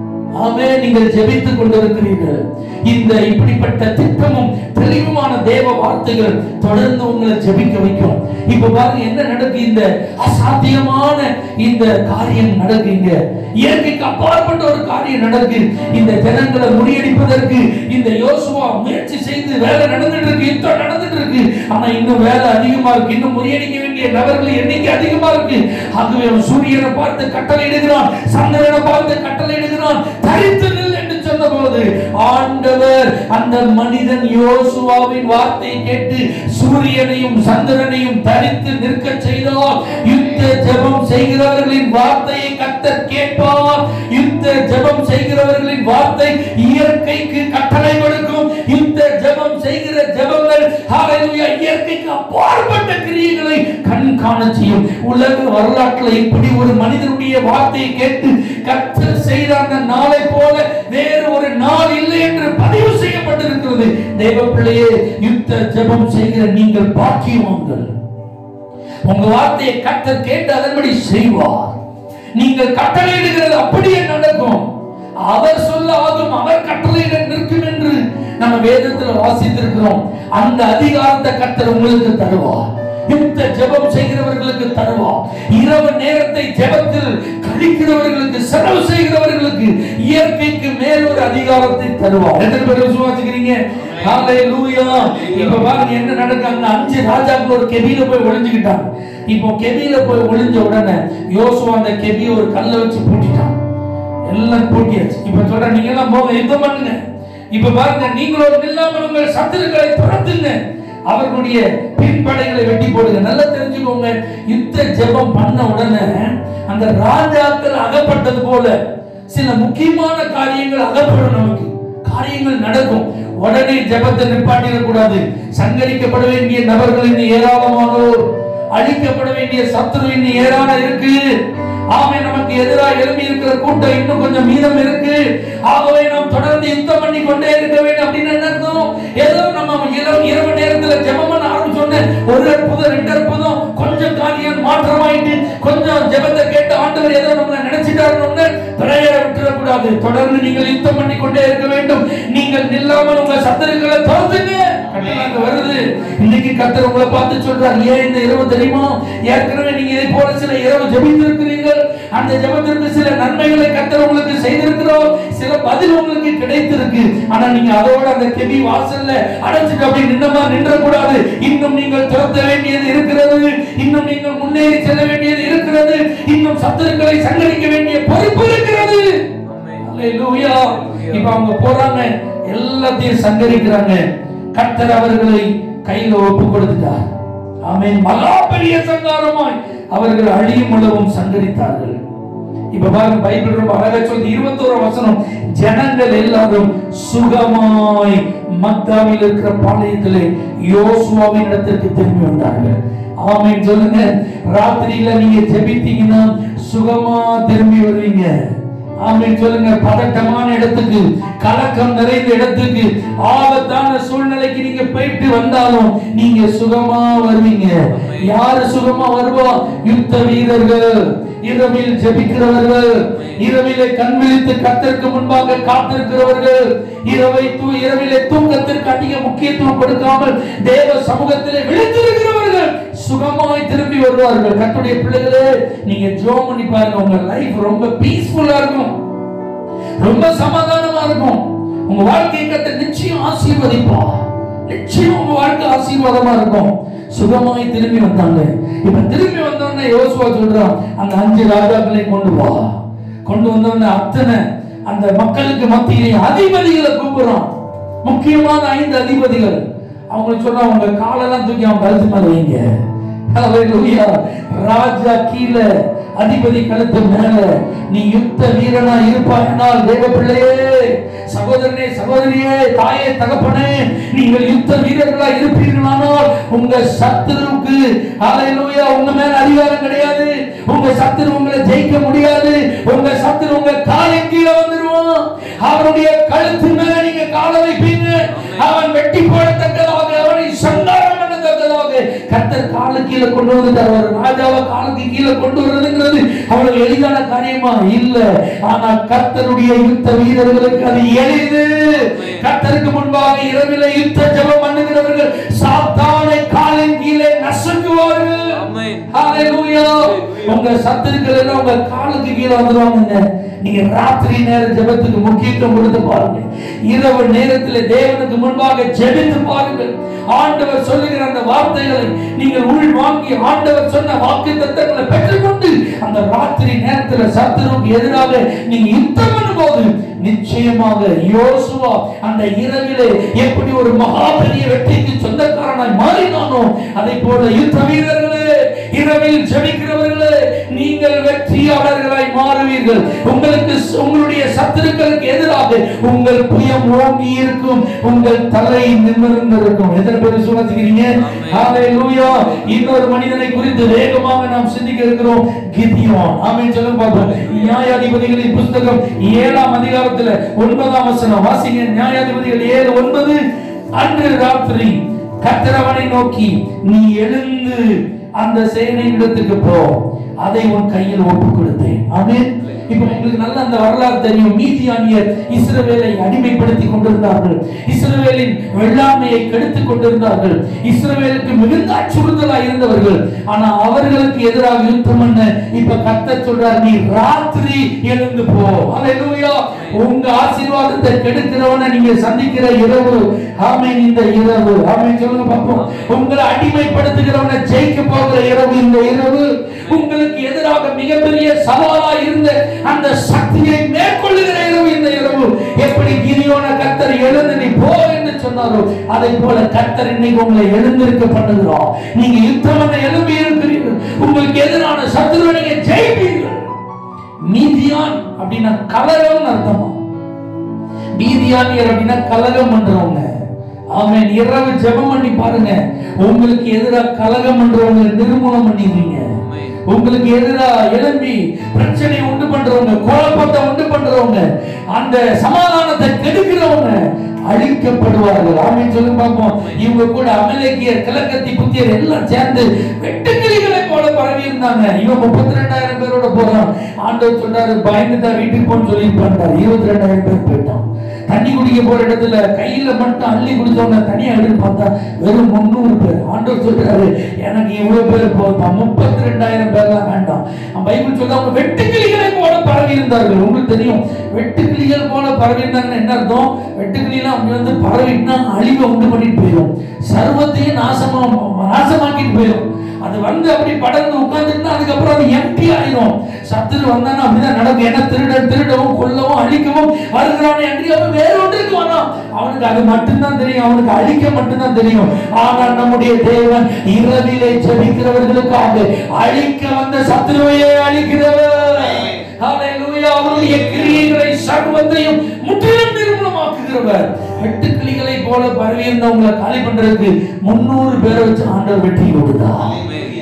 ஆமே நீங்கள் ஜெபித்துக் கொண்டிருக்கிறீர்கள் இந்த இப்படிப்பட்ட திட்டமும் தெளிவுமான தேவ வார்த்தைகள் தொடர்ந்து உங்களை ஜெபிக்க வைக்கும் இப்ப பாருங்க என்ன நடக்கு இந்த அசாத்தியமான இந்த காரியம் நடக்குங்க இயற்கைக்கு அப்பாற்பட்ட ஒரு காரியம் நடக்கு இந்த ஜனங்களை முறியடிப்பதற்கு இந்த யோசுவா முயற்சி செய்து வேலை நடந்துட்டு இருக்கு யுத்தம் நடந்துட்டு இருக்கு ஆனா இன்னும் வேலை அதிகமா இருக்கு இன்னும் முறியடிக்க வேண்டிய நபர்கள் எண்ணிக்கை அதிகமா இருக்கு ஆகவே அவன் சூரியனை பார்த்து கட்டளை இடுகிறான் சந்திரனை பார்த்து கட்டளை இடுகிறான் தரித்து நில் என்று சொன்னபோது ஆண்டவர் அந்த மனிதன் யோசுவாவின் வார்த்தையை கேட்டு சூரியனையும் சந்திரனையும் தரித்து நிற்க செய்தார் யுத்த ஜெபம் செய்கிறவர்களின் வார்த்தையை கத்தர் கேட்பார் யுத்த ஜெபம் செய்கிறவர்களின் வார்த்தை இயற்கைக்கு கட்டளை கொடுக்கும் யுத்த ஜெபம் செய்கிற ஜெபங்கள் ஹalleluya இயற்கைக்கு அப்பாற்பட்ட கிரியைகளை கண் காண செய்யும் உலக வரலாற்றில் இப்படி ஒரு மனிதனுடைய வார்த்தையை கேட்டு கர்த்தர் செய்த அந்த நாளை போல வேறு ஒரு நாள் இல்லை என்று பதிவு செய்யப்பட்டிருக்கிறது தேவ பிள்ளையே யுத்த ஜெபம் செய்கிற நீங்கள் பாக்கியவான்கள் உங்க வார்த்தையை கர்த்தர் கேட்டு அதன்படி செய்வார் நீங்கள் கட்டளையிடுகிறது அப்படியே நடக்கும் அவர் சொல்ல ஆகும் அவர் கட்டளையிட நிற்கும் என்று நம்ம வேதத்துல வாசித்திருக்கிறோம் அந்த அதிகாரத்தை கர்த்தர் உங்களுக்கு தருவார் யுத்த ஜெபம் செய்கிறவர்களுக்கு தருவார் இரவு நேரத்தை ஜெபத்தில் கழிக்கிறவர்களுக்கு செலவு செய்கிறவர்களுக்கு இயற்கைக்கு மேல் ஒரு அதிகாரத்தை தருவார் எத்தனை பேர் விசுவாசிக்கிறீங்க ஹalleluya இப்ப பாருங்க என்ன நடக்கு அங்க அஞ்சு ராஜாக்கள் ஒரு கெபியில போய் ஒளிஞ்சுக்கிட்டாங்க இப்போ கெபியில போய் ஒளிஞ்ச உடனே யோசுவா அந்த கெபியை ஒரு கல்லை வச்சு பூட்டிட்டான் எல்லாம் பூட்டியாச்சு இப்ப சொல்ற நீங்க எல்லாம் போங்க யுத்தம் பண்ணுங்க இப்ப பாருங்க நீங்களோட இல்லாமல் உங்கள் சத்துருக்களை துரத்துங்க அவர்களுடைய பின்படைகளை வெட்டி போடுங்க நல்லா தெரிஞ்சுக்கோங்க யுத்த ஜெபம் பண்ண உடனே அந்த ராஜாக்கள் அகப்பட்டது போல சில முக்கியமான காரியங்கள் அகப்படும் நமக்கு காரியங்கள் நடக்கும் உடனே ஜெபத்தை நிப்பாட்டிடக் கூடாது சங்கரிக்கப்பட வேண்டிய நபர்கள் இன்னும் ஏராளமானோர் அழிக்கப்பட வேண்டிய சத்துரு இன்னும் ஏராளம் இருக்கு ஆமே நமக்கு எதிராக எழுப்பி இருக்கிற கூட்டம் இன்னும் கொஞ்சம் மீதம் இருக்கு ஆகவே நாம் தொடர்ந்து யுத்தம் பண்ணி கொண்டே இருக்க வேண்டும் அப்படின்னு என்ன அர்த்தம் ஏதோ நம்ம இரவு இரவு நேரத்துல ஜெபம் பண்ண ஆரம்பிச்சோன்னே ஒரு அற்புதம் ரெண்டு அற்புதம் கொஞ்சம் காரியம் மாற்றமாயிட்டு கொஞ்சம் ஜெபத்தை கேட்டு ஆண்டவர் ஏதோ நம்மளை நினைச்சிட்டாருன்னு பிரேயரை விட்டுறக்கூடாது தொடர்ந்து நீங்கள் யுத்தம் பண்ணி கொண்டே இருக்க வேண்டும் நீங்கள் நில்லாமல் உங்க சத்துருக்களை தோத்துங்க கட்டளை வருது இன்னைக்கு கத்தர் உங்களை பார்த்து சொல்றார் ஏன் இந்த இரவு தெரியுமா ஏற்கனவே நீங்க இதை போல சில இரவு ஜெபித்திருக்கிறீர்கள் அந்த ஜெபத்திற்கு சில நன்மைகளை கத்தர் உங்களுக்கு செய்திருக்கிறோம் சில பதில் உங்களுக்கு கிடைத்திருக்கு ஆனா நீங்க அதோட அந்த கெபி வாசல்ல அடைச்சிட்டு அப்படி நின்னமா நின்ற கூடாது இன்னும் நீங்கள் துரத்த வேண்டியது இருக்கிறது இன்னும் நீங்கள் முன்னேறி செல்ல வேண்டியது இருக்கிறது இன்னும் சத்துருக்களை சங்கரிக்க வேண்டிய பொறுப்பு இருக்கிறது அல்லேலூயா இப்ப அவங்க போறாங்க எல்லாத்தையும் சங்கரிக்கிறாங்க கர்த்தர் அவர்களை கையில ஒப்பு கொடுத்துட்டார் ஆமென் மகா பெரிய சங்காரமாய் அவர்கள் அழியும் அளவும் சங்கரித்தார்கள் இப்ப பாருங்க பைபிள் ரொம்ப அழகா சொல்லி இருபத்தோரு வசனம் ஜனங்கள் எல்லாரும் சுகமாய் மக்காவில் இருக்கிற பாளையத்திலே யோசுவாவின் இடத்திற்கு திரும்பி வந்தார்கள் ஆமென் சொல்லுங்க ராத்திரியில நீங்க ஜெபித்தீங்கன்னா சுகமா திரும்பி வருவீங்க ஆமென் சொல்லுங்க பதட்டமான இடத்துக்கு கலக்கம் நிறைந்த இடத்துக்கு ஆபத்தான சூழ்நிலைக்கு நீங்க போயிட்டு வந்தாலும் நீங்க சுகமா வருவீங்க யாரு சுகமா வருவா யுத்த வீரர்கள் இரவில் ஜெபிக்கிறவர்கள் இரவிலே கண் விழித்து கத்திற்கு முன்பாக காத்திருக்கிறவர்கள் இரவை தூ இரவிலே தூக்கத்திற்கு அதிக முக்கியத்துவம் கொடுக்காமல் தேவ சமூகத்திலே விழித்திருக்கிறவர்கள் சுகமாய் திரும்பி வருவார்கள் கர்த்தருடைய பிள்ளைகளே நீங்க ஜோம் பண்ணி பாருங்க உங்க லைஃப் ரொம்ப பீஸ்ஃபுல்லா இருக்கும் ரொம்ப சமாதானமா இருக்கும் உங்க வாழ்க்கையை கட்ட நிச்சயம் ஆசீர்வதிப்பா நிச்சயம் உங்க வாழ்க்கை ஆசீர்வாதமா இருக்கும் சுகமாய் திரும்பி வந்தாங்க இப்ப திரும்பி வந்தோடனே யோசுவா சொல்றான் அந்த அஞ்சு ராஜாக்களை கொண்டு வா கொண்டு வந்தோடனே அத்தனை அந்த மக்களுக்கு மத்தியிலே அதிபதிகளை கூப்பிடுறான் முக்கியமான ஐந்து அதிபதிகள் அவங்களுக்கு சொன்னா உங்க காலெல்லாம் தூக்கி அவன் கழுத்து மேல வைங்க ஹalleluya ராஜா கீழே அதிபதி கழுத்து மேல நீ யுத்த வீரனா இருப்பாயினால் தேவ பிள்ளையே சகோதரனே சகோதரியே தாயே தகப்பனே நீங்கள் யுத்த வீரர்களா இருப்பீர்களானால் உங்க சத்துருவுக்கு ஹalleluya உங்க மேல அதிகாரம் கிடையாது உங்க சத்துரு உங்களை ஜெயிக்க முடியாது உங்க சத்துரு உங்க காலின் கீழே வந்துருவான் அவனுடைய கழுத்து மேல நீங்க காலை வைப்பீங்க அவன் வெட்டி போடத்தக்கதாக அவனை சங்காரம் பண்ணத்தக்கதாக கர்த்தர் காலு கீழே கொண்டு வந்துட்டார் ஒரு ராஜாவை காலுக்கு கீழே கொண்டு வர்றதுங்கிறது அவ்வளவு எளிதான காரியமா இல்ல ஆனா கர்த்தருடைய யுத்த வீரர்களுக்கு அது எளிது கர்த்தருக்கு முன்பாக இரவில யுத்த ஜெபம் பண்ணுகிறவர்கள் சாத்தானை காலின் கீழே நசுக்குவார்கள் ஆமென். ஹalleluya உங்க சத்துருக்கள் எல்லாம் உங்க காலுக்கு கீழே வந்துருவாங்க நீங்க ராத்திரி நேர ஜெபத்துக்கு முக்கியத்துவம் கொடுத்து பாருங்க இரவு நேரத்தில் தேவனுக்கு முன்பாக ஜெபித்து பாருங்கள் ஆண்டவர் சொல்லுகிற அந்த வார்த்தைகளை நீங்கள் உள் வாங்கி ஆண்டவர் சொன்ன வாக்கு தத்தங்களை பெற்றுக்கொண்டு அந்த ராத்திரி நேரத்தில் சத்துருவுக்கு எதிராக நீங்க யுத்தம் பண்ணும்போது நிச்சயமாக யோசுவா அந்த இரவிலே எப்படி ஒரு மகா பெரிய வெற்றிக்கு சொந்தக்காரனாய் மாறினானோ அதை போல யுத்த வீரர்களே இரவில் ஜெபிக்கிறவர்களே நீங்கள் வெற்றியாளர்களாய் மாறுவீர்கள் உங்களுக்கு உங்களுடைய சத்துருக்களுக்கு எதிராக உங்கள் புயம் ஓங்கி இருக்கும் உங்கள் தலை நிமிர்ந்து இருக்கும் எத்தனை பேர் சுவாசிக்கிறீங்க ஹalleluya இன்னொரு மனிதனை குறித்து வேகமாக நாம் சிந்திக்க இருக்கிறோம் கிதியோன் ஆமென் சொல்லுங்க பார்ப்போம் நியாயாதிபதிகளின் புஸ்தகம் ஏழாம் அதிகாரத்துல ஒன்பதாம் வசனம் வாசிங்க நியாயாதிபதிகள் ஏழு ஒன்பது அன்று ராத்திரி கத்திரவனை நோக்கி நீ எழுந்து அந்த சேனையின் இடத்துக்கு போ அதை உன் கையில் ஒப்பு கொடுத்தேன் ஆமென் இப்ப உங்களுக்கு நல்ல அந்த வரலாறு தெரியும் மீதியானியர் இஸ்ரவேலை அடிமைப்படுத்தி கொண்டிருந்தார்கள் இஸ்ரவேலின் வெள்ளாண்மையை கெடுத்துக் கொண்டிருந்தார்கள் இஸ்ரவேலுக்கு மிகுந்த அச்சுறுத்தலாய் இருந்தவர்கள் ஆனா அவர்களுக்கு எதிராக யுத்தம் பண்ண இப்ப கர்த்தர் சொல்றார் நீ ராத்திரி எழுந்து போ அல்லேலூயா உங்க ஆசீர்வாதத்தை கெடுக்கிறவனை நீங்க சந்திக்கிற இரவு ஆமென் இந்த இரவு ஆமென் சொல்லுங்க பாப்போம் உங்களை அடிமைப்படுத்துகிறவனை ஜெயிக்க போகிற இரவு இந்த இரவு உங்களுக்கு எதிராக மிகப்பெரிய சவாலா இருந்த அந்த சக்தியை மேற்கொள்ளுகிற இரவு இந்த இரவு எப்படி கிரியோன கத்தர் எழுந்து நீ போ என்று சொன்னாரோ அதை போல கத்தர் இன்னைக்கு உங்களை எழுந்திருக்க பண்ணுகிறோம் நீங்க யுத்தம் பண்ண எழுப்பி இருக்கிறீர்கள் உங்களுக்கு எதிரான சத்துருவை நீங்க ஜெயிப்பீர்கள் மீதியான் அப்படின்னா கலகம் அர்த்தமா மீதியானியர் அப்படின்னா கலகம் பண்றவங்க ஆமென் இரவு ஜெபம் பண்ணி பாருங்க உங்களுக்கு எதிராக கலகம் பண்றவங்க நிர்மூலம் பண்ணிடுவீங்க உங்களுக்கு எதிரா எழும்பி பிரச்சனை உண்டு பண்றவங்க குழப்பத்தை உண்டு பண்றவங்க அந்த சமாதானத்தை கெடுக்கிறவங்க அழிக்கப்படுவார்கள் ஆமென் சொல்லுங்க பார்ப்போம் இவங்க கூட அமலேக்கியர் கிழக்கத்தி புத்தியர் எல்லாம் சேர்ந்து வெட்டுக்கிளிகளை போல பரவி இருந்தாங்க இவன் முப்பத்தி ரெண்டாயிரம் பேரோட போறான் ஆண்டவர் சொல்றாரு பயந்து தான் வீட்டுக்கு போன்னு சொல்லி பண்ணாரு இருபத்தி ரெண்டாயிரம் பேர் போயிட்டான் தண்ணி குடிக்க போற இடத்துல கையில மட்டும் அள்ளி குடிச்சவங்க தனியா எடுத்து பார்த்தா வெறும் முந்நூறு பேர் ஆண்டவர் சொல்றாரு எனக்கு இவ்வளவு பேர் போதும் முப்பத்தி ரெண்டாயிரம் பேர்லாம் வேண்டாம் அவன் பைபிள் சொல்ல அவங்க வெட்டுக்கிளிகளை போல பரவி இருந்தார்கள் உங்களுக்கு தெரியும் வெட்டுக்கிளிகள் போல பரவி இருந்தாங்கன்னு என்ன அர்த்தம் வெட்டுக்கிளிலாம் அவங்க வந்து பரவிட்டுனா அழிவை உண்டு பண்ணிட்டு போயிடும் சர்வத்தையும் நாசமா நாசமாக்கிட்டு போயிடும் அது வந்து அப்படி படர்ந்து உட்கார்ந்துட்டுனா அதுக்கப்புறம் அது எம்டி ஆயிடும் சத்துரு வந்தானா அப்படிதான் நடக்கும் ஏன்னா திருடன் திருடவும் கொல்லவும் அழிக்கவும் வருகிறானே என்று அவன் வேற ஒன்றுக்கு வரான் அவனுக்கு அது மட்டும்தான் தெரியும் அவனுக்கு அழிக்க மட்டும்தான் தெரியும் ஆனால் நம்முடைய தேவன் இரவிலே ஜெபிக்கிறவர்களுக்காக அழிக்க வந்த சத்துருவையே அழிக்கிறவர் ஹalleluya அவருடைய கிரியைகளை சர்வத்தையும் முற்றிலும் நிர்மூலமாக்குகிறவர் வெட்டுக்கிளிகளை போல பரவி இருந்தவங்களை காலி பண்றதுக்கு முன்னூறு பேரை வச்சு ஆண்டவர் வெற்றி கொடுத்தார்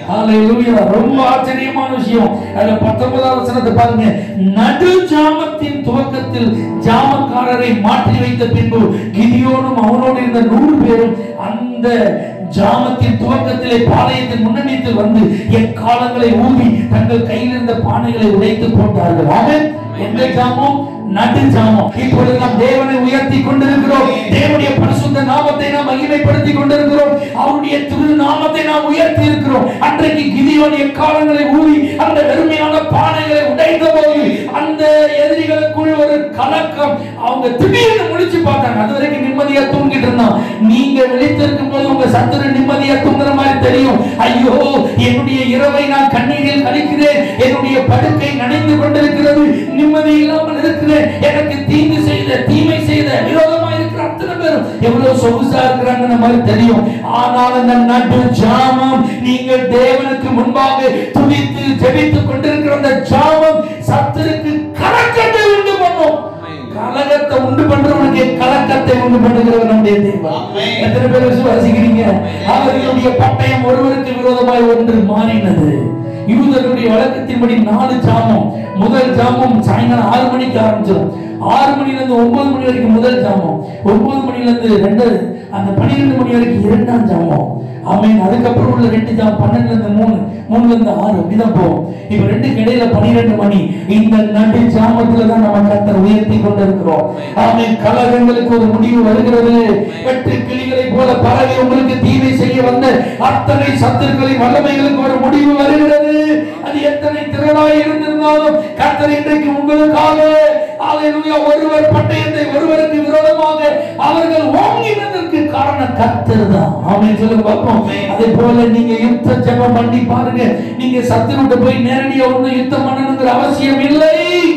ஹalleluya ரொம்ப ஆச்சரியமான விஷயம் அதுல 19வது வசனத்தை பாருங்க நடு ஜாமத்தின் துவக்கத்தில் ஜாமக்காரரை மாற்றி வைத்த பின்பு கிதியோனும் அவனோடு இருந்த நூறு பேரும் அந்த ஜாமத்தின் துவக்கத்திலே பாளையத்தின் முன்னணியத்தில் வந்து எக்காலங்களை ஊதி தங்கள் கையில் இருந்த பானைகளை உடைத்து போட்டார்கள் ஆமென் எந்த ஜாமம் நடு ஜாமம் இப்பொழுது நாம் தேவனை உயர்த்தி கொண்டிருக்கிறோம் தேவனுடைய பரிசுத்த நாமத்தை நாம் மகிமைப்படுத்தி கொண்டிருக்கிறோம் அவருடைய திரு நாமத்தை நாம் உயர்த்தி இருக்கிறோம் அன்றைக்கு கிதியோன் எக்காலங்களை ஊதி அந்த வெறுமையான பானைகளை உடைத்த போது அந்த எதிரிகளுக்குள் ஒரு கலக்கம் அவங்க திடீர்னு முடிச்சு பார்த்தாங்க அது வரைக்கும் நிம்மதியா தூங்கிட்டு இருந்தான் நீங்க விழித்திருக்கும் போது உங்க சத்துரு நிம்மதியா தூங்குற மாதிரி தெரியும் ஐயோ என்னுடைய இரவை நான் கண்ணீரில் கழிக்கிறேன் என்னுடைய படுக்கை நனைந்து கொண்டிருக்கிறது நிம்மதி இல்லாமல் இருக்கிறேன் எனக்கு தீங்கு செய்த தீமை செய்த விரோதமா இருக்கிற அத்தனை பேரும் எவ்வளவு சொகுசா இருக்கிறாங்கன்னு மாதிரி தெரியும் ஆனால் அந்த நடு ஜாமம் நீங்கள் தேவனுக்கு முன்பாக துதித்து ஜெபித்துக் கொண்டிருக்கிற அந்த ஜாமம் சத்துருக்கு கலக்கத்தை உண்டு பண்ணும் கலகத்தை உண்டு பண்றவனுக்கு கலக்கத்தை உண்டு பண்ணுகிறவர் நம்முடைய தெய்வம் ஆமென். எத்தனை பேர் விசுவாசிக்கிறீங்க அவர்களுடைய பட்டயம் ஒருவருக்கு விரோதமாய் ஒன்று மாறினது யூதர்களுடைய வழக்கத்தின்படி நாலு ஜாமம் முதல் ஜாமம் சாயங்காலம் ஆறு மணிக்கு ஆரம்பிச்சிடும் ஆறு மணில இருந்து ஒன்பது மணி வரைக்கும் முதல் ஜாமம் ஒன்பது மணில இருந்து ரெண்டு அந்த பன்னிரெண்டு மணி வரைக்கும் இரண்டாம் ஜாமம் ஆமீன் அதுக்கப்புறம் உள்ள ரெண்டு ஜாம் பன்னெண்டுல இருந்து மூணு மூணுல இருந்து ஆறு அப்படிதான் போகும் இப்ப ரெண்டுக்கு இடையில பன்னிரெண்டு மணி இந்த நடு ஜாமத்துல தான் நம்ம கத்தர் உயர்த்தி கொண்டிருக்கிறோம் ஆமீன் கலகங்களுக்கு ஒரு முடிவு வருகிறது வெட்டு கிளிகளை போல பறவை உங்களுக்கு தீமை செய்ய வந்த அத்தனை சத்துருக்களின் வல்லமைகளுக்கு ஒரு முடிவு வருகிறது அது எத்தனை திரளாய் இருந்திருந்தாலும் கர்த்தர் இன்றைக்கு உங்களுக்காக அல்லேலூயா ஒருவர் பட்டயத்தை ஒருவருக்கு விரோதமாக அவர்கள் ஓங்கினதற்கு காரணம் கர்த்தர் தான் ஆமென் சொல்லுங்க பார்ப்போம் அதே போல நீங்க யுத்த ஜெபம் பண்ணி பாருங்க நீங்க சத்துருட்ட போய் நேரடியா ஒண்ணு யுத்தம் பண்ணணுங்கிற அவசியம் இல்லை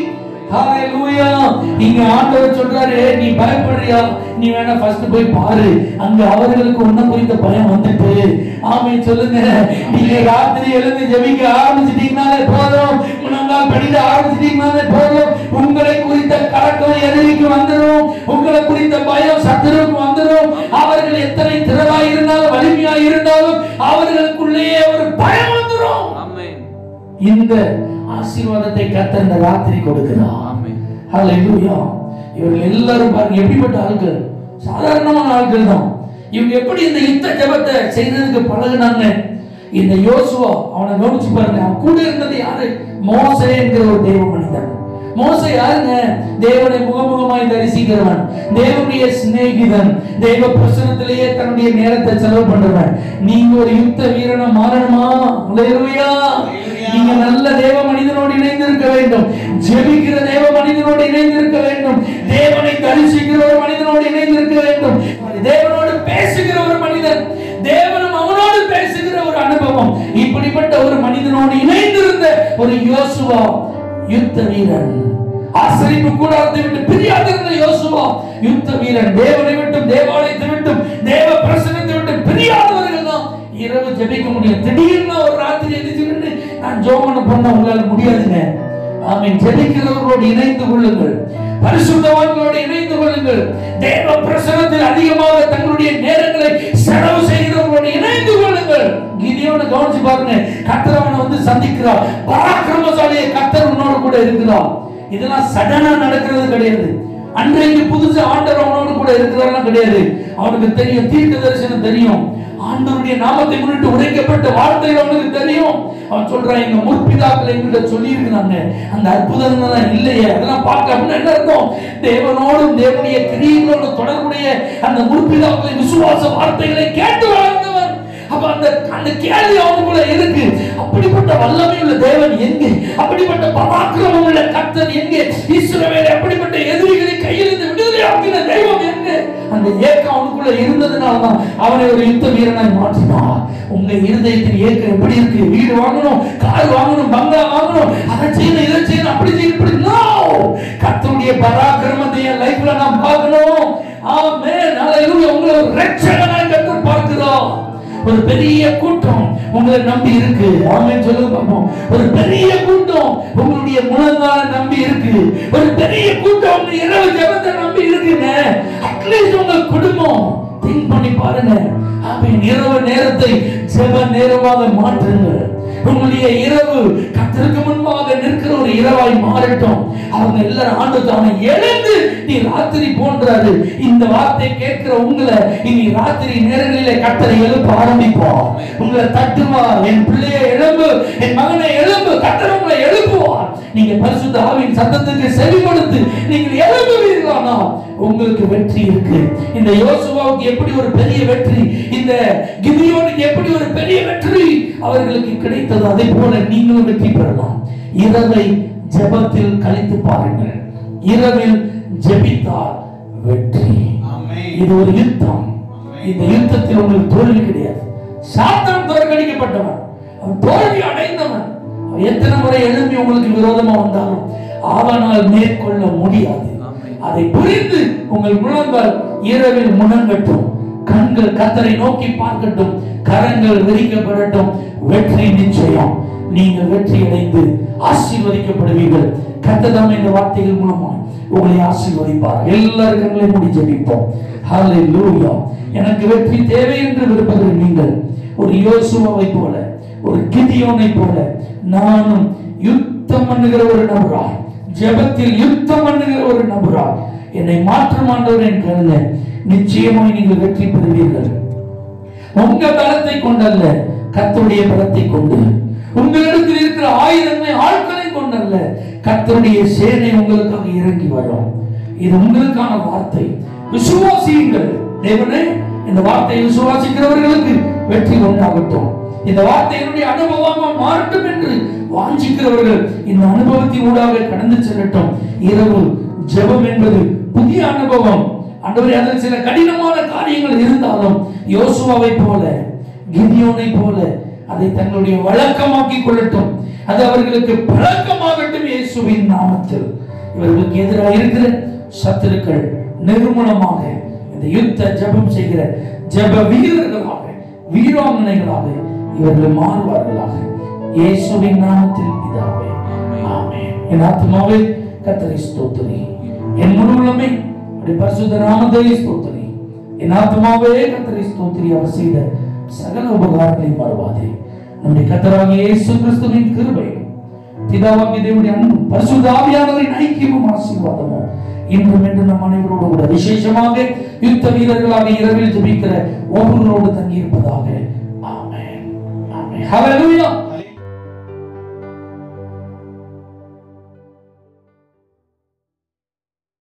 ஹalleluya இங்க ஆண்டவர் சொல்றாரு நீ பயப்படுறியா நீ வேணா ஃபர்ஸ்ட் போய் பாரு அங்க அவர்களுக்கு உன்ன குறித்த பயம் வந்துட்டு ஆமென் சொல்லுங்க நீங்க ராத்திரி எழுந்து ஜெபிக்க ஆரம்பிச்சிட்டீங்கனாலே போதும் முழங்கால் படிக்க ஆரம்பிச்சிட்டீங்கனாலே போதும் உங்களை குறித்த கலக்கம் எதிரிக்கு வந்துடும் உங்களை குறித்த பயம் சத்துருக்கு வந்துடும் அவர்கள் எத்தனை திறனாய் இருந்தாலும் வலிமையாய் இருந்தாலும் அவர்களுக்குள்ளேயே ஒரு பயம் வந்துடும் ஆமென் இந்த ஆசீர்வாதத்தை கத்த இந்த ராத்திரி கொடுக்கிறார் ஆமென் ஹalleluya இவர்கள் எல்லாரும் பாருங்க எப்படிப்பட்ட ஆட்கள் சாதாரணமான ஆட்கள் தான் இவங்க எப்படி இந்த யுத்த ஜெபத்தை செய்யறதுக்கு பழகுனாங்க இந்த யோசுவா அவனை கவனிச்சு பாருங்க அவன் கூட இருந்தது யாரு மோசே என்கிற ஒரு தெய்வ மனிதன் மோசே யாருங்க தேவனை முகமுகமாய் தரிசிக்கிறவன் தேவனுடைய சிநேகிதன் தேவ பிரசனத்திலேயே தன்னுடைய நேரத்தை செலவு பண்றவன் நீங்க ஒரு யுத்த வீரனா மாறணுமா ஹalleluya நீங்க நல்ல தேவ மனிதனோடு இணைந்திருக்க வேண்டும் ஜெபிக்கிற தேவ மனிதனோடு இணைந்திருக்க வேண்டும் தேவனை தரிசிக்கிற ஒரு மனிதனோடு இணைந்திருக்க வேண்டும் தேவனோடு பேசுகிற ஒரு மனிதன் தேவனும் அவனோடு பேசுகிற ஒரு அனுபவம் இப்படிப்பட்ட ஒரு மனிதனோடு இணைந்திருந்த ஒரு யோசுவா யுத்த வீரன் ஆசிரிப்பு கூடாரத்தை விட்டு பிரியாதிருந்த யோசுவா யுத்த வீரன் தேவனை விட்டும் தேவாலயத்தை விட்டும் தேவ பிரசனத்தை விட்டு பிரியாதவர்கள் தான் இரவு ஜெபிக்க முடியும் திடீர்னு ஒரு ராத்திரி எதிர்த்து நான் ஜோமன பண்ண உங்களால முடியாதுங்க ஆமென் ஜெபிக்கிறவர்களோடு இணைந்து கொள்ளுங்கள் பரிசுத்தவான்களோடு இணைந்து கொள்ளுங்கள் தேவ பிரசனத்தில் அதிகமாக தங்களுடைய நேரங்களை செலவு செய்கிறவர்களோடு இணைந்து கொள்ளுங்கள் கிதியோனை கவனிச்சு பாருங்க கர்த்தர் அவனை வந்து சந்திக்கிறார் பராக்கிரமசாலியை கர்த்தர் உன்னோடு கூட இருக்கிறார் இதெல்லாம் சடனா நடக்கிறது கிடையாது அன்றைக்கு புதுசு ஆண்டவர் அவனோடு கூட இருக்கிறாருன்னா கிடையாது அவனுக்கு தெரியும் தீர்க்க தரிசனம் தெரியும் ஆண்டவருடைய நாமத்தை முன்னிட்டு உரைக்கப்பட்ட வார்த்தைகள் அவனுக்கு தெரியும் அவன் சொல்றான் எங்க முற்பிதாக்கள் எங்கிட்ட சொல்லி இருக்கிறாங்க அந்த அற்புதங்கள் தான் இல்லையே அதெல்லாம் பார்க்க அப்படின்னா என்ன அர்த்தம் தேவனோடும் தேவனுடைய கிரியைகளோடு தொடர்புடைய அந்த முற்பிதாக்களின் விசுவாச வார்த்தைகளை கேட்டு வளர்ந்தவன் அப்ப அந்த அந்த கேள்வி அவனுக்குள்ள இருக்கு அப்படிப்பட்ட வல்லமை உள்ள தேவன் எங்கே அப்படிப்பட்ட பராக்கிரமம் உள்ள கர்த்தன் எங்கே இஸ்ரவேலை அப்படிப்பட்ட எதிரிகளை கையிலிருந்து விடுதலையாக்கின தெய்வம் எங்கே அந்த ஏக்கம் அவனுக்குள்ள இருந்ததுனால தான் அவனை ஒரு யுத்த வீரனாய் மாற்றினான் உங்க இருதயத்தின் ஏக்கம் எப்படி இருக்கு வீடு வாங்கணும் கார் வாங்கணும் பங்களா வாங்கணும் அதை செய்யணும் இதை செய்யணும் அப்படி செய்யணும் இப்படி நோ கர்த்தருடைய பராக்கிரமத்தை என் லைஃப்ல நான் பார்க்கணும் ஆமென் ஹalleluya உங்களை ஒரு ரட்சகனாய் கர்த்தர் பார்க்கிறோம் ஒரு பெரிய கூட்டம் உங்களை நம்பி இருக்கு ஆமென் சொல்லுங்க பாப்போம் ஒரு பெரிய கூட்டம் உங்களுடைய முழங்கால நம்பி இருக்கு ஒரு பெரிய கூட்டம் உங்க இரவு ஜெபத்தை நம்பி இருக்குங்க அட்லீஸ்ட் உங்க குடும்பம் திங்க் பண்ணி பாருங்க ஆமென் இரவு நேரத்தை ஜெப நேரமாக மாற்றுங்கள் உங்களுடைய இரவு கத்தருக்கு முன்பாக நிற்கிற ஒரு இரவாய் மாறட்டும் அவங்க எல்லாரும் ஆண்டு தானே எழுந்து நீ ராத்திரி போன்றாரு இந்த வார்த்தை கேட்கிற உங்களை இனி ராத்திரி நேரங்களிலே கத்தரை எழுப்ப ஆரம்பிப்போம் உங்களை தட்டுவா என் பிள்ளையை எழும்பு என் மகனை எழும்பு கத்தர் உங்களை எழுப்புவார் நீங்க பரிசுத்த ஆவியின் சத்தத்துக்கு செவிமடுத்து நீங்கள் எழும்புவீர்களானா உங்களுக்கு வெற்றி இருக்கு இந்த யோசுவாவுக்கு எப்படி ஒரு பெரிய வெற்றி இந்த கிதியோனுக்கு எப்படி ஒரு பெரிய வெற்றி அவர்களுக்கு கிடைத்தது அதே போல நீங்களும் வெற்றி பெறலாம் இரவை ஜெபத்தில் கழித்து பாருங்கள் இரவில் ஜெபித்தால் வெற்றி ஆமென். இது ஒரு யுத்தம் இந்த யுத்தத்தில் உங்களுக்கு தோல்வி கிடையாது சாத்தான் தோற்கடிக்கப்பட்டவன் அவன் தோல்வி அடைந்தவன் அவன் எத்தனை முறை எழும்பி உங்களுக்கு விரோதமா வந்தாலும் அவனால் மேற்கொள்ள முடியாது அதை புரிந்து உங்கள் முழங்கால் இரவில் முழங்கட்டும் கண்கள் கத்தரை நோக்கி பார்க்கட்டும் கரங்கள் விரிக்கப்படட்டும் வெற்றி நிச்சயம் நீங்கள் வெற்றி அடைந்து ஆசீர்வதிக்கப்படுவீர்கள் கத்ததாம் இந்த வார்த்தைகள் மூலமா உங்களை ஆசீர்வதிப்பார் எல்லாரும் கண்களை மூடி ஜெபிப்போம் ஹalleluya எனக்கு வெற்றி தேவை என்று விரும்புகிற நீங்கள் ஒரு யோசுவாவை போல ஒரு கிதியோனை போல நானும் யுத்தம் பண்ணுகிற ஒரு நபரா ஜெபத்தில் யுத்தம் பண்ணுகிற ஒரு நபரா என்னை மாற்றம் ஆண்டவர் என் கருங்க நிச்சயமாய் நீங்கள் வெற்றி பெறுவீர்கள் உங்க பலத்தை கொண்டல்ல கர்த்தருடைய பலத்தை கொண்டு உங்களிடத்தில் இருக்கிற ஆயிரங்கள் ஆட்களை கொண்டல்ல கர்த்தருடைய சேனை உங்களுக்காக இறங்கி வரும் இது உங்களுக்கான வார்த்தை விசுவாசியுங்கள் தேவனே இந்த வார்த்தையை விசுவாசிக்கிறவர்களுக்கு வெற்றி உண்டாகட்டும் இந்த வார்த்தை என்னுடைய அனுபவமா மாறட்டும் என்று வாஞ்சிக்கிறவர்கள் இந்த அனுபவத்தின் ஊடாக கடந்து செல்லட்டும் இரவு ஜெபம் என்பது புதிய அனுபவம் ஆண்டவரே அதில் சில கடினமான காரியங்கள் இருந்தாலும் யோசுவாவை போல கிதியோனை போல அதை தங்களுடைய வழக்கமாக்கி கொள்ளட்டும் அது அவர்களுக்கு பழக்கமாகட்டும் இயேசுவின் நாமத்தில் இவர்களுக்கு எதிராக இருக்கிற சத்துருக்கள் நிர்மூலமாக இந்த யுத்த ஜெபம் செய்கிற ஜெப வீரர்களாக வீராங்கனைகளாக இவர்கள் மாறுவார்களாக இயேசுவின் நாமத்தில் பிதாவே ஆமென் என் ஆத்மாவே கத்தரை ஸ்தோத்திரி என் முழு உள்ளமே அப்படி பரிசுத்த நாமத்தை ஸ்தோத்திரி என் ஆத்மாவே கத்தரை ஸ்தோத்திரி அவர் செய்த சகல உபகாரங்களை மறவாதே நம்முடைய கத்தராகிய இயேசு கிறிஸ்துவின் கிருபை பிதாவாகிய தேவனுடைய அன்பும் பரிசுத்த ஆவியானவரின் ஐக்கியமும் ஆசீர்வாதமும் இன்றும் என்று நம் அனைவரோடு கூட விசேஷமாக யுத்த வீரர்களாக இரவில் ஜெபிக்கிற ஒவ்வொருவரோடு தங்கி இருப்பதாக ஆமென் ஆமென் ஹalleluya